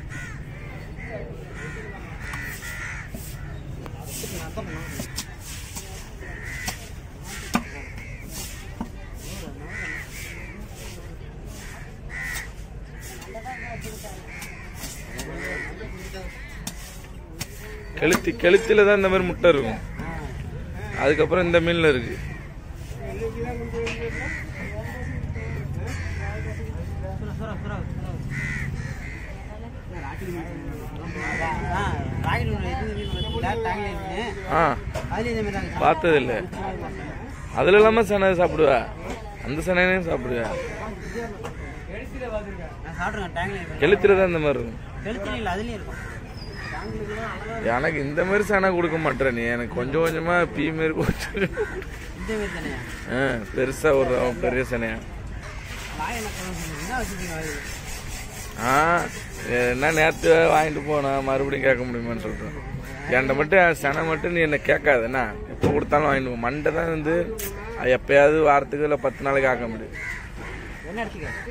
கெளுத்தி கெளுத்தில தான் இந்த மாதிரி முட்டை இருக்கும் அதுக்கப்புறம் இந்த மீன்ல இருக்கு ராக்கெட் ஒன்று இது மீன் டாங்கில் இருக்கு ஆ அதுலேயும் இதே மாதிரி தாங்க பார்த்தது இல்ல அதுல இல்லாம சனை சாப்பிடுவா அந்த சனையும் சாப்பிடுவா நான் சாப்பிட்ருக்கேன் டாங்கில் இருக்கு கெளுத்தில தான் இந்த மாதிரி இருக்கும் கெளுத்திலும் இல்லை அதுலேயும் இருக்கும் எனக்கு இந்த மாதிரி சனை கொடுக்க மாட்டேற நீ எனக்கு கொஞ்சம் கொஞ்சமா பீ மாரி கொஞ்சம் இந்த மாதிரி தானே ஆ, பெருசா ஒரு பெரிய சனையா வாய் என்ன பண்ணுறது என்ன வச்சுருக்கீங்க வாய் ஆ என்ன நேற்று வாங்கிட்டு போனா மறுபடியும் கேட்க முடியுமான்னு சொல்றேன் என்கிட்ட மட்டும் சனை மட்டும் நீ என்ன கேட்காதுண்ணா எப்போ கொடுத்தாலும் வாங்கிட்டு போ மண்டை தான் வந்து அது எப்பயாவது வாரத்துக்கு இல்லை பத்து நாளைக்கு ஆக்க முடியும் என்ன எடுத்துக்க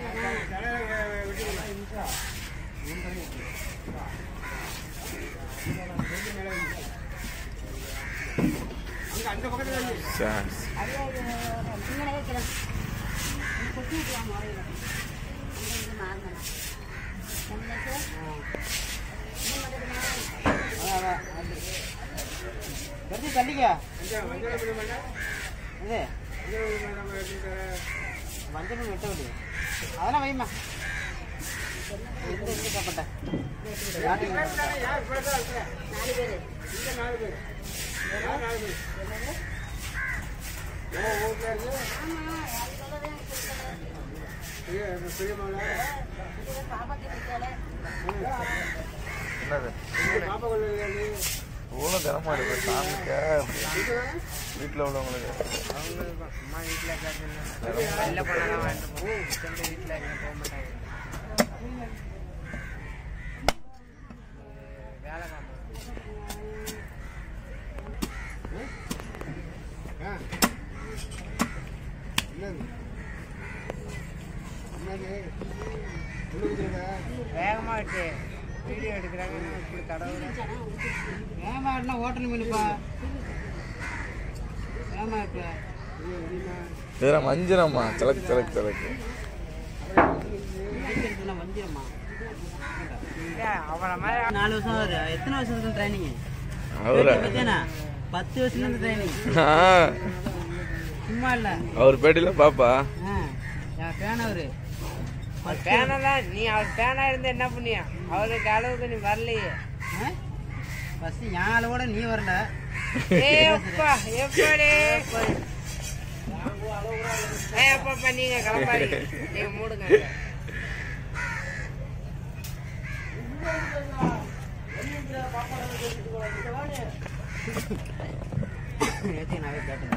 சரி. எடுத்து தள்ளிக்க இது மஞ்சள் மீன் வெட்ட வேண்டியது அதெல்லாம் வைமா இந்த இந்த சாப்பிட்டேன் என்னது இவ்வளோ தினமா இருக்கு சாமிக்கா வீட்டில் உள்ளவங்களுக்கு அம்மா வீட்டில் வெளில போனாலும் வாங்கிட்டு போவோம் வீட்டில் எங்கே போக மாட்டாங்க வேலை வேகமாக விட்டு வீடியோ எடுக்கிறாங்க இப்படி கடவுள் வேகமாக விட்டுனா ஹோட்டல் மீனுப்பா வேகமாக விட்டு இதெல்லாம் மஞ்சிரம்மா சிலக்கு சிலக்கு சிலக்கு வஞ்சிரம்மா அவளை மாதிரி நாலு வருஷம் ஆகுது எத்தனை வருஷத்துக்கு ட்ரைனிங் அவரா பத்தியானா பத்து வருஷத்துல இருந்து ட்ரைனிங் ஆ, சும்மா இல்ல அவர் பேட்டில பாப்பா ஆ, என் ஃபேன் அவரு பேனதான் நீ அவர் பேனா இருந்து என்ன பண்ணியா அவருக்கு அளவுக்கு நீ வரலையே ஃபர்ஸ்ட் என் ஆளோட நீ வரல ஏய் அப்பா எப்படி ஏய் அப்பா நீங்க கிளம்பாடி நீங்க மூடுங்க நேற்று நாவே கேட்டேன்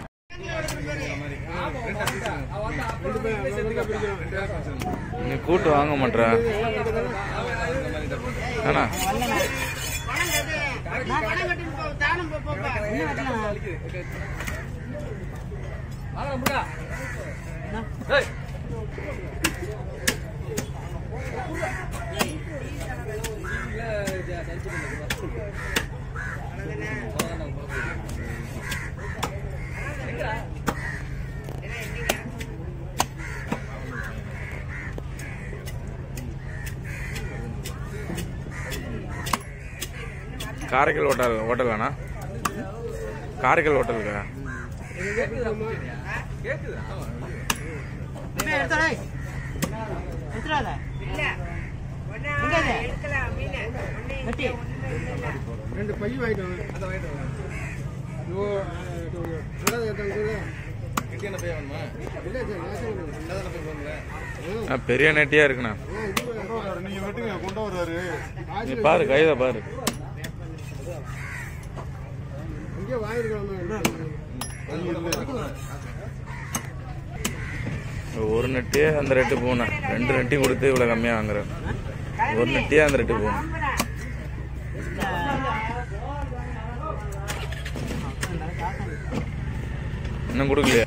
நீ கூட்டு வாங்க மாட்டா ஆனா காரைக்கால் ஹோட்டல் ஹோட்டலாண்ணா காரைக்கால் ஹோட்டலுக்கா எடுத்தாடே எடுத்துடாத இல்ல ஒண்ணு எங்க இது? எடுக்கலாம் மீன் வெட்டி ரெண்டு பை வாங்கிட்டு வாங்க அதை வாங்கிட்டு வாங்க ஓ ரெண்டாவது எடுத்தாங்க கெட்டியான பை வேணுமா இல்லை சார் நேசம் ரெண்டாவது பை போகணுங்களே ஆ, பெரிய நெட்டியா இருக்குண்ணா நீங்க வெட்டுங்க கொண்டு வர்றாரு நீ பாரு கைத பாரு இங்கே வாங்கிருக்கலாம் ஒரு நெட்டியே அந்த ரேட்டு போகணா ரெண்டு நெட்டியும் கொடுத்து இவ்வளோ கம்மியாக வாங்குறேன் ஒரு நெட்டியே அந்த ரேட்டு போகணும் இன்னும் கொடுக்கலையா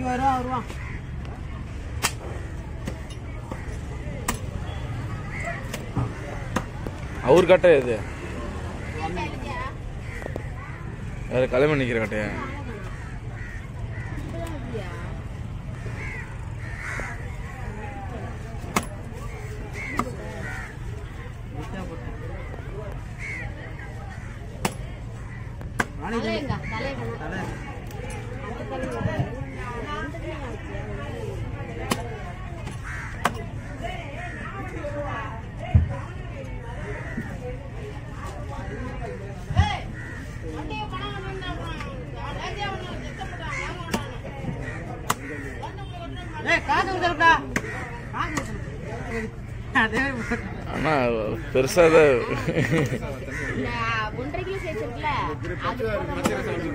இன்னைக்கு வருவான் வருவான் அவர் கட்டை இது வேற கல்யாணம் நிக்கிற கட்டையா தலையங்க தலையங்க ஏய் காசு கொடுத்துருக்கா காசு கொடுத்துருக்கா அதே போட்டு. ஆனா பெருசா தான் ஒன்றரை கிலோ சேர்ச்சிருக்குல்ல அது போடும்போது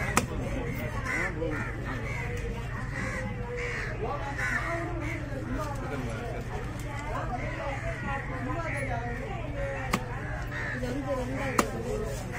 இது வந்து ரெண்டாவது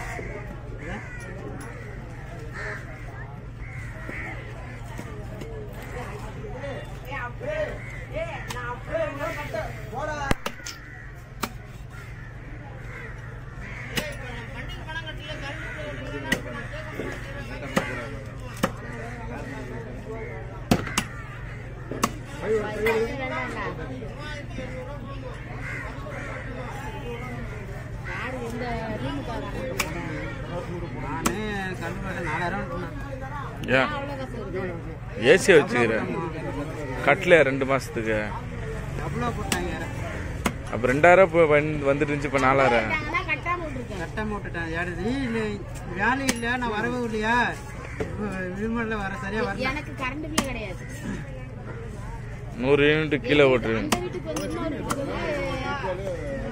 யாரு இந்த ரூமுக்காக நானே கண்டு பார்த்தேன் நாலாயிரம் சொன்னேன். ஏன் அவ்வளோ காசு வருது ஏசியை வச்சுக்கிறேன் கட்டல ரெண்டு மாசத்துக்கு எவ்வளோ போட்டாங்க அப்ப ரெண்டாயிரம் இப்போ வந்து- வந்துட்டு இருந்துச்சு இப்ப நாலாயிரம் நாங்கன்னா கட்டாம விட்டுருக்கேன் கட்டாம விட்டுட்டேன் யாரு இல்லை வேலை இல்லை நான் வரவே இல்லையா விடுமுறையில் வர சரியா வரல எனக்கு கரண்ட் பில் கிடையாது நூறு யூனிட் கீழே ஓட்டுருங்க அந்த வீட்டுக்கு வந்து இன்னொரு வீட்டுக்கு வந்து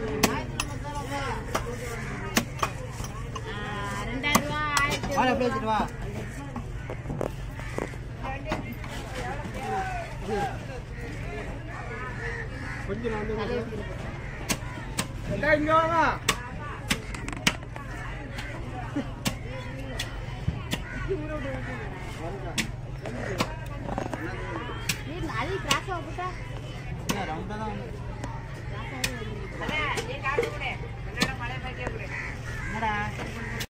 ஆ, ரெண்டாயிரம் ரூபா ஆயிரத்தி வாழை எப்படி வச்சுட்டு வா இங்க வாங்க வீட்டுல அது கிராஸ் போட்டா ரொம்ப தான் நீ காசு கொடு என்னோட மழை பைக்க கொடு என்னடா